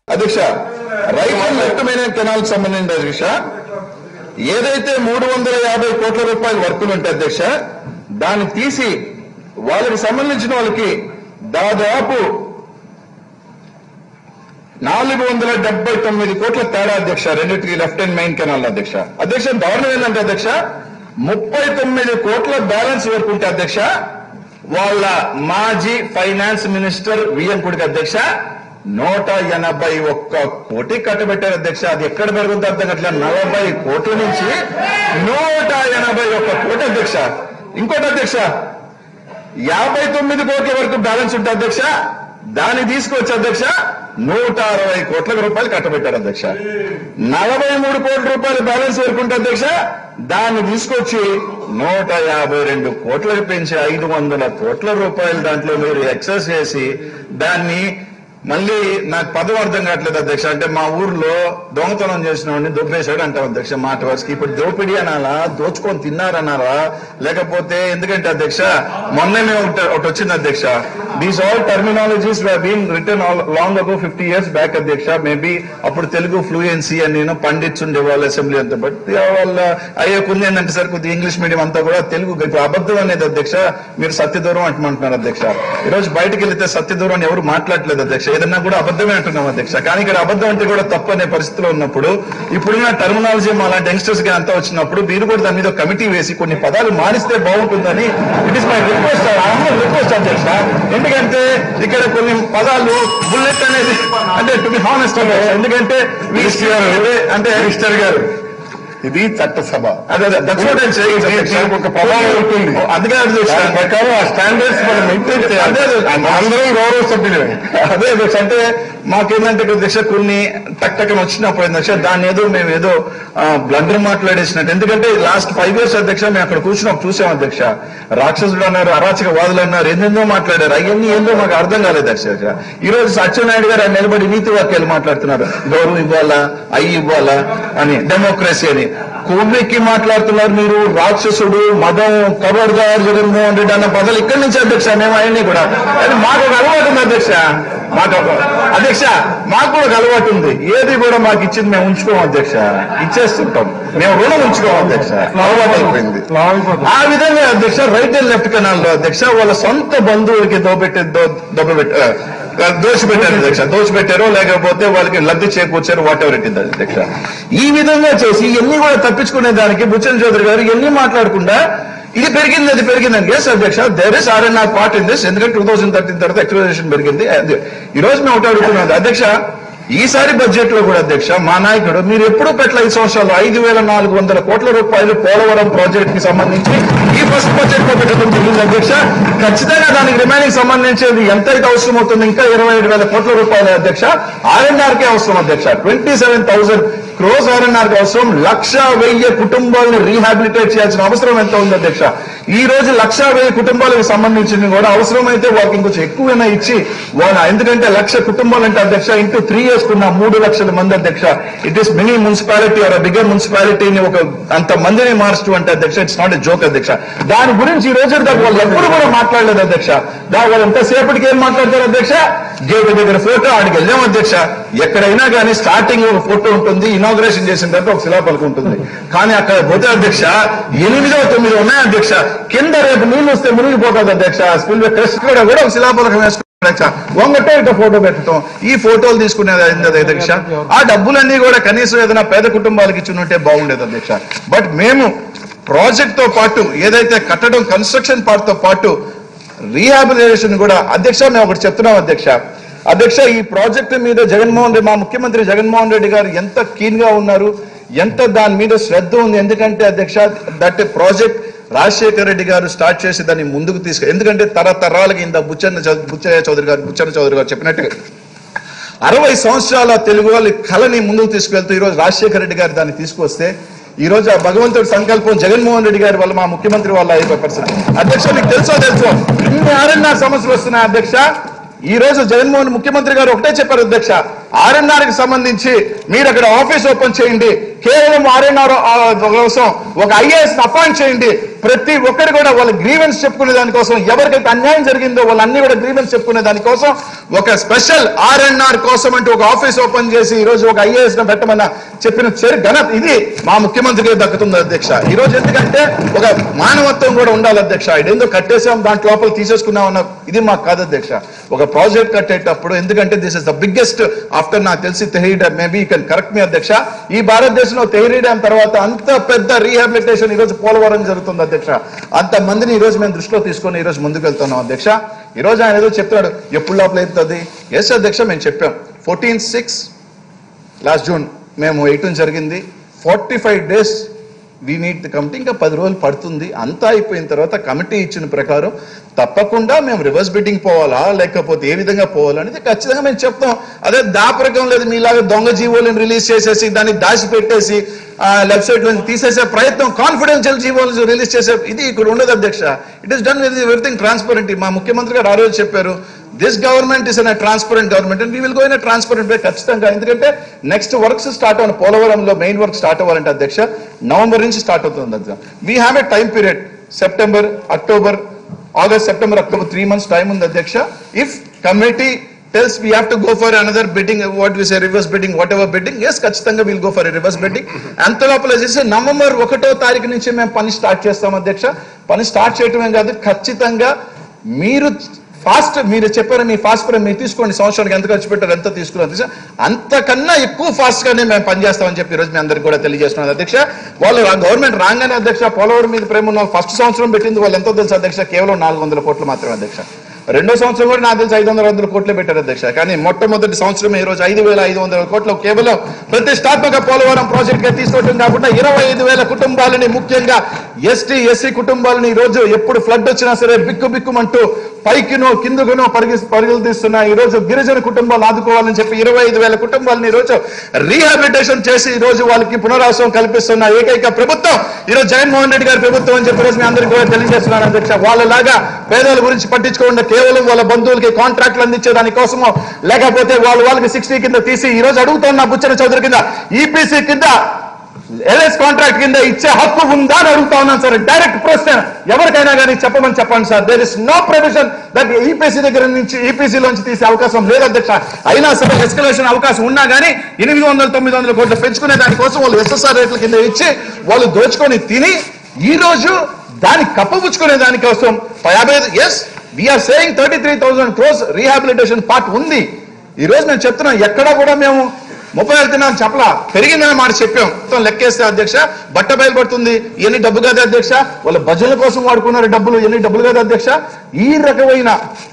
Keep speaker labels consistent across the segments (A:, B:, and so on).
A: అధ్యక్ష right and left main canal సంబంధించి అధ్యక్ష ఏదైతే మూడు వందల యాభై కోట్ల రూపాయల వర్కులు ఉంటాయి అధ్యక్ష దాన్ని తీసి వాళ్ళకి సంబంధించిన వాళ్ళకి దాదాపు నాలుగు వందల డెబ్బై తొమ్మిది కోట్ల తేడా అధ్యక్ష రెండింటికి లెఫ్ట్ అండ్ మెయిన్ కెనాల్ అధ్యక్ష అధ్యక్ష దారుణం ఏంటంటే అధ్యక్ష ముప్పై తొమ్మిది కోట్ల బ్యాలెన్స్ వరకు ఉంటే అధ్యక్ష వాళ్ళ మాజీ ఫైనాన్స్ మినిస్టర్ వియ్యంకుడికి అధ్యక్ష నూట ఎనభై ఒక్క కోటి కట్టబెట్టారు అధ్యక్ష అది ఎక్కడ పెరుగుతుంది అర్థం కావట్లే నలభై కోట్ల నుంచి నూట ఎనభై ఒక్క కోటి అధ్యక్ష ఇంకోటి అధ్యక్ష యాభై తొమ్మిది కోట్ల వరకు బ్యాలెన్స్ ఉంటుంది అధ్యక్ష దాన్ని తీసుకొచ్చి అధ్యక్ష నూట అరవై కోట్ల రూపాయలు కట్టబెట్టారు అధ్యక్ష నలభై మూడు కోట్ల రూపాయలు బ్యాలెన్స్ వరకు ఉంటుంది అధ్యక్ష దాన్ని తీసుకొచ్చి నూట యాభై రెండు కోట్లకు పెంచి ఐదు వందల కోట్ల రూపాయలు దాంట్లో మీరు ఎక్సెస్ చేసి దాన్ని మళ్ళీ నాకు పదవి అర్థం కావట్లేదు అధ్యక్ష అంటే మా ఊర్లో దొంగతనం చేసిన వాడిని దొబ్బేశాడు అంటాం అధ్యక్ష మాట వరుసకి ఇప్పుడు దోపిడీ అనాలా దోచుకొని తిన్నారన్నారా లేకపోతే ఎందుకంటే అధ్యక్ష మొన్ననే ఒకటి ఒకటి వచ్చింది అధ్యక్ష these all terminologies been return all long ago fifty years back అధ్యక్ష మేబీ అప్పుడు తెలుగు ఫ్లూయెన్సీ అని నేను పండిట్స్ ఉండేవాళ్ళు అసెంబ్లీ అంతా బట్ వాళ్ళ అయ్యే కొన్ని ఏంటంటే సార్ కొద్దిగా ఇంగ్లీష్ మీడియం అంతా కూడా తెలుగు ఇప్పుడు అబద్ధం అనేది అధ్యక్ష మీరు సత్యదూరం అంటుమంటున్నారు అధ్యక్ష ఈ రోజు బయటకు వెళ్తే సత్యదూరం అని ఎవరు మాట్లాడలేదు అధ్యక్ష ఏదన్నా కూడా అబద్ధమే అంటున్నాం అధ్యక్ష కానీ ఇక్కడ అబద్ధం అంటే కూడా తప్పు అనే పరిస్థితిలో ఉన్నప్పుడు ఇప్పుడున్న టర్మినాలజీ మా లాంటి యంగ్స్టర్స్ కి అంతా వచ్చినప్పుడు మీరు కూడా దాని మీద ఒక కమిటీ వేసి కొన్ని పదాలు మారిస్తే బాగుంటుందని it is my request request అధ్యక్ష ఎందుకంటే ఇక్కడ కొన్ని పదాలు బుల్లెట్ అనేది అంటే టు బి హానెస్ట్ ఎందుకంటే మినిస్టర్ గారు అంటే మినిస్టర్ గారు
B: ఇది చట్టసభ
A: అదే అదే దట్స్ వాట్ ఐమ్ సేయింగ్
B: దీనికి ఒక ప్రభావం ఉంటుంది.
A: అందుకే అధ్యక్ష
B: దాని ప్రకారం ఆ స్టాండర్డ్స్ మనం మెయింటైన్
A: అదే,
B: చేయాలి
A: అదే.
B: అందరం గౌరవ సభ్యులే
A: అదే అధ్యక్ష అంటే మాకేంటంటే అధ్యక్ష కొన్ని టక్ టక్కన వచ్చినప్పుడు అధ్యక్ష దాన్ని ఏదో మేము ఏదో బ్లండర్ మాట్లాడేసినట్టు ఎందుకంటే లాస్ట్ ఫైవ్ ఇయర్స్ అధ్యక్ష మేము అక్కడ కూర్చుని ఒక చూసాం అధ్యక్ష రాక్షసుడు అన్నారు అరాచక వాదులు అన్నారు ఎన్నెన్నో మాట్లాడారు అవన్నీ ఏందో మాకు అర్థం కాలేదు అధ్యక్ష ఈ రోజు సత్యనాయుడు గారు ఆయన నిలబడి నీతి వాక్యాలు మాట్లాడుతున్నారు గౌరవం ఇవ్వాలా అయ్యి ఇవ్వాలా అని డెమోక్రసీ అని కొవ్వెక్కి మాట్లాడుతున్నారు మీరు రాక్షసుడు మదం కబర్దార్ జగన్మోహన్ రెడ్డి అన్న పదాలు ఇక్కడి నుంచి అధ్యక్ష మేము అవన్నీ కూడా కానీ మాకు ఒక అలవాటు ఉంది అధ్యక్ష మాకు ఒక అధ్యక్ష మాకు కూడా ఒక అలవాటు ఉంది ఏది కూడా మాకు ఇచ్చింది మేము ఉంచుకోం అధ్యక్ష ఇచ్చేస్తుంటాం మేము రుణం ఉంచుకోం అధ్యక్ష అలవాటు అయిపోయింది ఆ విధంగా అధ్యక్ష రైట్ అండ్ లెఫ్ట్ కెనాల్ లో అధ్యక్ష వాళ్ళ సొంత బంధువులకి దోబెట్టే దోబెట్ట దోషిపెట్టారు అధ్యక్ష దోషిపెట్టారో లేకపోతే వాళ్ళకి లబ్ధి చేకూర్చారు వాట్ ఎవర్ ఇట్ అధ్యక్ష ఈ విధంగా చేసి ఇవన్నీ కూడా తప్పించుకునే దానికి బుచ్చన్ చౌదరి గారు ఇవన్నీ మాట్లాడకుండా ఇది పెరిగింది అది పెరిగిందని ఎస్ అధ్యక్ష there is R and R part in this ఎందుకంటే టూ థౌసండ్ థర్టీన్ తర్వాత ఎక్స్ప్లెనేషన్ పెరిగింది అది- ఈ రోజు మేము ఒకటి అడుగుతున్నాం అధ్యక్ష ఈసారి బడ్జెట్ లో కూడా అధ్యక్ష మా నాయకుడు మీరు ఎప్పుడు పెట్టల ఐదు సంవత్సరాలు ఐదు వేల నాలుగు వందల కోట్ల రూపాయలు పోలవరం ప్రాజెక్ట్ కి సంబంధించి ఈ ఫస్ట్ బడ్జెట్ లో పెట్టడం జరిగింది అధ్యక్ష ఖచ్చితంగా దానికి రిమైనింగ్ సంబంధించేది ఎంత అయితే అవసరం అవుతుంది ఇంకా ఇరవై ఏడు వేల కోట్ల రూపాయలు అధ్యక్ష ఆర్ఎన్ఆర్ కే అవసరం అధ్యక్ష ట్వంటీ సెవెన్ థౌసండ్ క్రోస్ ఆర్ఎన్ఆర్ కి అవసరం లక్ష వెయ్యి కుటుంబాలను రీహాబిలిటేట్ చేయాల్సిన అవసరం ఎంత ఉంది అధ్యక్ష ఈ రోజు లక్ష వెయ్యి కుటుంబాలకు సంబంధించింది కూడా అవసరమైతే వాళ్ళకి ఇంకొంచెం ఎక్కువైనా ఇచ్చి వాళ్ళ ఎందుకంటే లక్ష కుటుంబాలు అంటే అధ్యక్ష ఇంటూ త్రీ ఇయర్స్ కున్న మూడు లక్షల మంది అధ్యక్ష it is mini municipality or bigger మున్సిపాలిటీని ఒక అంత మందిని మార్చడం అంటే అధ్యక్ష ఇట్స్ నాట్ ఎ జోక్ అధ్యక్ష దాని గురించి ఈ రోజు దాకా వాళ్ళు ఎప్పుడు కూడా మాట్లాడలేదు అధ్యక్ష దా వాళ్ళు ఎంతసేపటికి ఏం మాట్లాడతారు అధ్యక్ష గేట్ దగ్గర ఫోటో ఆడికి వెళ్ళాం అధ్యక్ష ఎక్కడైనా కానీ స్టార్టింగ్ ఒక ఫోటో ఉంటుంది ఇనాగ్రేషన్ చేసిన తర్వాత ఒక శిలాపలక ఉంటుంది కానీ అక్కడ పోతే అధ్యక్ష ఎనిమిదో తొమ్మిది ఉన్నాయి అధ్యక్ష కింద రేపు నీళ్లు వస్తే మునిగిపోతుంది అధ్యక్ష స్పిల్ టెస్ట్ కూడా కూడా ఒక శిలాపలకం వేసుకుంటారు అధ్యక్ష వంగటే ఇట్లా ఫోటో పెట్టడం ఈ ఫోటోలు తీసుకునేది అయింది అధ్యక్ష ఆ డబ్బులన్నీ కూడా కనీసం ఏదైనా పేద కుటుంబాలకు ఇచ్చి ఉంటే బాగుండేది అధ్యక్ష బట్ మేము ప్రాజెక్ట్ తో పాటు ఏదైతే కట్టడం కన్స్ట్రక్షన్ పార్ట్ తో పాటు రీహాబిలిటేషన్ కూడా అధ్యక్ష మేము ఒకటి చెప్తున్నాం అధ్యక్ష అధ్యక్ష ఈ ప్రాజెక్టు మీద జగన్మోహన్ రెడ్డి మా ముఖ్యమంత్రి జగన్మోహన్ రెడ్డి గారు ఎంత కీన్ గా ఉన్నారు ఎంత దాని మీద శ్రద్ధ ఉంది ఎందుకంటే అధ్యక్ష దట్ ప్రాజెక్ట్ రాజశేఖర రెడ్డి గారు స్టార్ట్ చేసి దాన్ని ముందుకు తీసుకు ఎందుకంటే తరతరాలకి ఇంత బుచ్చన్న చౌ- బుచ్చయ్య చౌదరి గారు బుచ్చన్న చౌదరి గారు చెప్పినట్టుగా అరవై సంవత్సరాల తెలుగు వాళ్ళ కళని ముందుకు తీసుకువెళ్తూ ఈ రోజు రాజశేఖర రెడ్డి గారు దాన్ని తీసుకొస్తే ఈ రోజు ఆ భగవంతుడి సంకల్పం జగన్మోహన్ రెడ్డి గారి వల్ల మా ముఖ్యమంత్రి వల్ల అయిపోయి పరిస్థితి అధ్యక్ష మీకు తెలుసో తెలుసో ఇన్ని ఆర్ఎన్ఆర్ సమస్యలు వస్తున్నాయి అధ్యక్ష ఈ రోజు జగన్మోహన్ ముఖ్యమంత్రి గారు ఒకటే చెప్పారు అధ్యక్ష ఆర్ఎన్ఆర్ కి సంబంధించి మీరు అక్కడ ఆఫీస్ ఓపెన్ చేయండి
C: కేవలం ఆర్ఎన్ఆర్ కోసం ఒక ఐఏఎస్ అపాయింట్ చేయండి ప్రతి ఒక్కరు కూడా వాళ్ళ గ్రీవెన్స్ చెప్పుకునే దానికోసం ఎవరికైతే అన్యాయం జరిగిందో వాళ్ళన్ని కూడా గ్రీవెన్స్ చెప్పుకునే దానికోసం ఒక స్పెషల్ ఆర్ఎన్ఆర్ కోసం అంటూ ఒక ఆఫీస్ ఓపెన్ చేసి ఈ రోజు ఒక ఐఏఎస్ ను పెట్టమన్న చెప్పిన చరి ఘనత ఇది మా ముఖ్యమంత్రికి దక్కుతుంది అధ్యక్ష ఈ రోజు ఎందుకంటే ఒక మానవత్వం కూడా ఉండాలి అధ్యక్ష ఇదేందో కట్టేసాం దాంట్ లోపల తీసేసుకున్నాం అన్న ఇది మాకు కాదు అధ్యక్ష ఒక ప్రాజెక్ట్ కట్టేటప్పుడు ఎందుకంటే this is the biggest after నాకు తెలిసి Tehri dam maybe you can correct me అధ్యక్ష ఈ భారతదేశంలో తెహరీ డ్యామ్ తర్వాత అంత పెద్ద రీహాబిలిటేషన్ ఈ రోజు పోలవరం జరుగుతుంది అధ్యక్ష అంత మందిని ఈ రోజు మేము దృష్టిలో తీసుకొని ఈ రోజు ముందుకు వెళ్తున్నాం అధ్యక్ష ఈ రోజు ఆయన ఏదో చెప్తున్నాడు ఎప్పుడు లోపల అవుతుంది ఎస్ అధ్యక్ష మేము చెప్పాం ఫోర్టీన్ సిక్స్ లాస్ట్ జూన్ మేము వేయటం జరిగింది forty five days we need the committee ఇంకా పది రోజులు పడుతుంది అంతా అయిపోయిన తర్వాత కమిటీ ఇచ్చిన ప్రకారం తప్పకుండా మేము రివర్స్ బిడ్డింగ్ పోవాలా లేకపోతే ఏ విధంగా పోవాలా అనేది ఖచ్చితంగా మేము చెప్తాం అదే దాపరకం లేదు మీలాగా దొంగ జీవోలను రిలీజ్ చేసేసి దాన్ని దాచి పెట్టేసి లెఫ్ట్ సైడ్ నుంచి తీసేసే ప్రయత్నం కాన్ఫిడెన్షియల్ జీవోలు రిలీజ్ చేసే ఇది ఇక్కడ ఉండదు అధ్యక్ష it is done with everything transparent మా ముఖ్యమంత్రి గారు ఆ రోజు చెప్పారు this government is an transparent government and we will go in transparent way ఖచ్చితంగా ఎందుకంటే నెక్స్ట్ వర్క్స్ స్టార్ట్ అవ్వాలి పోలవరంలో మెయిన్ వర్క్ స్టార్ట్ అవ్వాలంటే అధ్యక్ష నవంబర్ నుంచి స్టార్ట్ అవుతుంది అధ్యక్ష we have a time period September October August September October three months time ఉంది అధ్యక్ష if committee tells we have to go for another bidding what is reverse bidding whatever bidding yes ఖచ్చితంగా will go for reverse bidding అంత లోపల చేసి November ఒకటో తారీఖు నుంచి మేము పని స్టార్ట్ చేస్తాం అధ్యక్ష పని స్టార్ట్ చేయటమే కాదు ఖచ్చితంగా మీరు ఫాస్ట్ మీరు చెప్పారు మీ ఫాస్ట్ ప్రైమ్ మీరు తీసుకోండి సంవత్సరానికి ఎంత ఖర్చు పెట్టారు ఎంత తీసుకున్నారు అధ్యక్ష అంతకన్నా ఎక్కువ ఫాస్ట్ గానే మేము పనిచేస్తామని చెప్పి ఈ రోజు మీ అందరికి కూడా తెలియజేస్తున్నాం అధ్యక్ష వాళ్ళు గవర్నమెంట్ రాగానే అధ్యక్ష పోలవరం మీద ప్రేమ ఉన్న ఫస్ట్ సంవత్సరం పెట్టింది వాళ్ళు ఎంతో తెలుసు అధ్యక్ష కేవలం నాలుగు వందల కోట్లు మాత్రమే అధ్యక్ష రెండో సంవత్సరం కూడా నాకు తెలిసి ఐదు వందల వందల కోట్లే పెట్టారు అధ్యక్ష కానీ మొట్టమొదటి సంవత్సరం ఈ రోజు ఐదు వేల ఐదు వందల కోట్లు కేవలం ప్రతిష్టాత్మక పోలవరం ప్రాజెక్ట్ గా తీసుకోవటం కాకుండా ఇరవై ఐదు వేల కుటుంబాలని ముఖ్యంగా ఎస్టీ ఎస్సీ కుటుంబాలని ఈ రోజు ఎప్పుడు ఫ్లడ్ వచ్చినా సరే బిక్కు బిక్కుమంటూ పైకినో కిందకునో పరిగి పరుగులు తీస్తున్న ఈ రోజు గిరిజన కుటుంబాలు ఆదుకోవాలని చెప్పి ఇరవై ఐదు వేల కుటుంబాలను ఈ రోజు రీహాబిలిటేషన్ చేసి ఈ రోజు వాళ్ళకి పునరావాసం కల్పిస్తున్న ఏకైక ప్రభుత్వం ఈ రోజు జగన్మోహన్ రెడ్డి గారి ప్రభుత్వం అని చెప్పి ఈ రోజు మీ అందరికీ కూడా తెలియజేస్తున్నాను అధ్యక్ష వాళ్ళలాగా పేదల గురించి పట్టించుకోకుండా కేవలం వాళ్ళ బంధువులకి కాంట్రాక్ట్లు అందించే దానికోసమో లేకపోతే వాళ్ళు వాళ్ళకి సిక్స్టీ కింద తీసి ఈ రోజు అడుగుతున్న బుచ్చన చౌదరి కింద ఈపీసీ కింద ఎల్ఎస్ కాంట్రాక్ట్ కింద ఇచ్చే హక్కు ఉందా అని అడుగుతా ఉన్నాను సార్ డైరెక్ట్ ప్రశ్న ఎవరికైనా కానీ చెప్పమని చెప్పండి sir there is no provision that EPC దగ్గర నుంచి ఈపీసీ లోంచి తీసే అవకాశం లేదు అధ్యక్ష అయినా సరే ఎస్కలేషన్ అవకాశం ఉన్నా కానీ ఎనిమిది వందల తొమ్మిది వందల కోట్లు పెంచుకునే దానికోసం వాళ్ళు ఎస్ఎస్ఆర్ రేట్ల కింద ఇచ్చి వాళ్ళు దోచుకొని తిని ఈ రోజు దాన్ని కప్పపుచ్చుకునే దానికోసం యాభై yes we are saying thirty three thousand crores rehabilitation part ఉంది ఈ రోజు నేను చెప్తున్నాం ఎక్కడా కూడా మేము ముప్పై వెళ్తున్నాం చెప్పలా పెరిగిందని మాట చెప్పాం మొత్తం లెక్కేస్తే అధ్యక్ష బట్ట బయలుపడుతుంది ఎన్ని డబ్బు కాదు అధ్యక్ష వాళ్ళ భజనల కోసం వాడుకున్నారు డబ్బులు ఎన్ని డబ్బులు కాదు అధ్యక్ష ఈ రకమైన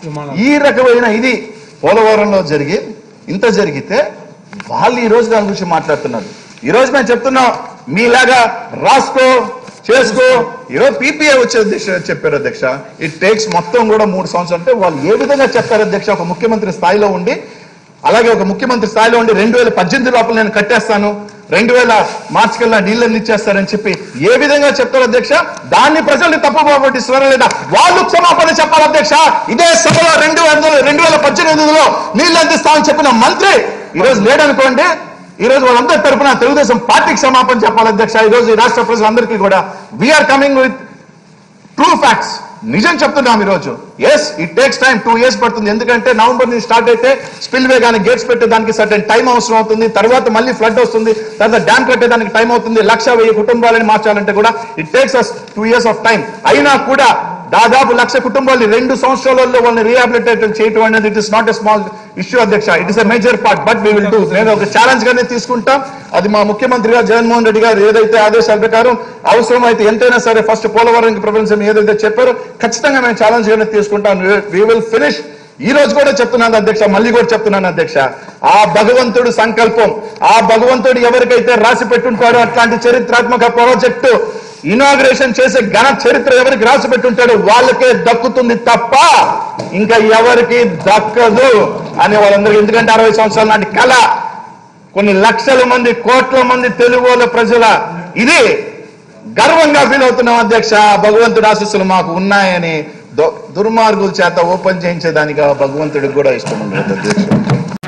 C: ఈ రకమైన ఇది పోలవరంలో జరిగి ఇంత జరిగితే వాళ్ళు ఈ రోజు దాని గురించి మాట్లాడుతున్నారు ఈ రోజు మేము చెప్తున్నాం మీలాగా రాసుకో చేసుకో ఈరోజు పీపీఏ వచ్చే అధ్యక్ష చెప్పారు అధ్యక్ష ఇట్ టేక్స్ మొత్తం కూడా మూడు సంవత్సరాలు అంటే వాళ్ళు ఏ విధంగా చెప్పారు అధ్యక్ష ఒక ముఖ్యమంత్రి స్థాయిలో ఉండి అలాగే ఒక ముఖ్యమంత్రి స్థాయిలో ఉండి రెండు వేల పద్దెనిమిది లోపల నేను కట్టేస్తాను రెండు వేల మార్చి కల్లా నీళ్ళని ఇచ్చేస్తారని చెప్పి ఏ విధంగా చెప్తారు అధ్యక్ష దాన్ని ప్రజల్ని తప్పు పట్టిస్తున్నారా లేదా వాళ్ళు క్షమాపణ చెప్పాలి అధ్యక్ష ఇదే సభలో రెండు వందల రెండు వేల పద్దెనిమిదిలో నీళ్ళు అందిస్తామని చెప్పిన మంత్రి ఈ రోజు లేడనుకోండి ఈ రోజు వాళ్ళందరి తరపున తెలుగుదేశం పార్టీకి క్షమాపణ చెప్పాలి అధ్యక్ష ఈ రోజు ఈ రాష్ట్ర ప్రజలందరికీ కూడా we are coming with true facts నిజం చెప్తున్నాం ఈ రోజు yes it takes time two years పడుతుంది ఎందుకంటే నవంబర్ నుంచి స్టార్ట్ అయితే స్పిల్ వే కానీ గేట్స్ పెట్టేదానికి సర్టెన్ టైం అవసరం అవుతుంది తర్వాత మళ్ళీ ఫ్లడ్ వస్తుంది తర్వాత డ్యామ్ కట్టేదానికి టైం అవుతుంది లక్ష వెయ్యి కుటుంబాలని మార్చాలంటే కూడా it takes us two years of time అయినా కూడా దాదాపు లక్ష కుటుంబాలని రెండు సంవత్సరాలలో వాళ్ళని రీహాబిలిటేట్ చేయటం అనేది it is not a small issue అధ్యక్ష it is a major part but we will do నేను ఒక ఛాలెంజ్ గానే తీసుకుంటాం అది మా ముఖ్యమంత్రి గారు జగన్మోహన్ రెడ్డి గారు ఏదైతే ఆదేశాల ప్రకారం అవసరం అయితే ఎంతైనా సరే ఫస్ట్ పోలవరం ప్రపంచం ఏదైతే చెప్పారో ఖచ్చితంగా మేము ఛాలెంజ్ గానే తీసుకుంటాం వీ విల్ ఫినిష్ ఈ రోజు కూడా చెప్తున్నాను అధ్యక్ష మళ్ళీ కూడా చెప్తున్నాను అధ్యక్ష ఆ భగవంతుడు సంకల్పం ఆ భగవంతుడు ఎవరికైతే రాసి పెట్టుంటాడో అట్లాంటి చరిత్రాత్మక ప్రాజెక్టు ఇనాగ్రేషన్ చేసే ఘన చరిత్ర ఎవరికి రాసి పెట్టుంటాడో వాళ్ళకే దక్కుతుంది తప్ప ఇంకా ఎవరికి దక్కదు అనే వాళ్ళందరూ ఎందుకంటే అరవై సంవత్సరాల నాటి కళ కొన్ని లక్షల మంది కోట్ల మంది తెలుగు వాళ్ళ ప్రజల ఇది గర్వంగా ఫీల్ అవుతున్నాం అధ్యక్ష భగవంతుడి ఆశీస్సులు మాకు ఉన్నాయని దు- దుర్మార్గుల చేత ఓపెన్ చేయించేదానికి ఆ భగవంతుడికి కూడా ఇష్టం ఉండదు అధ్యక్ష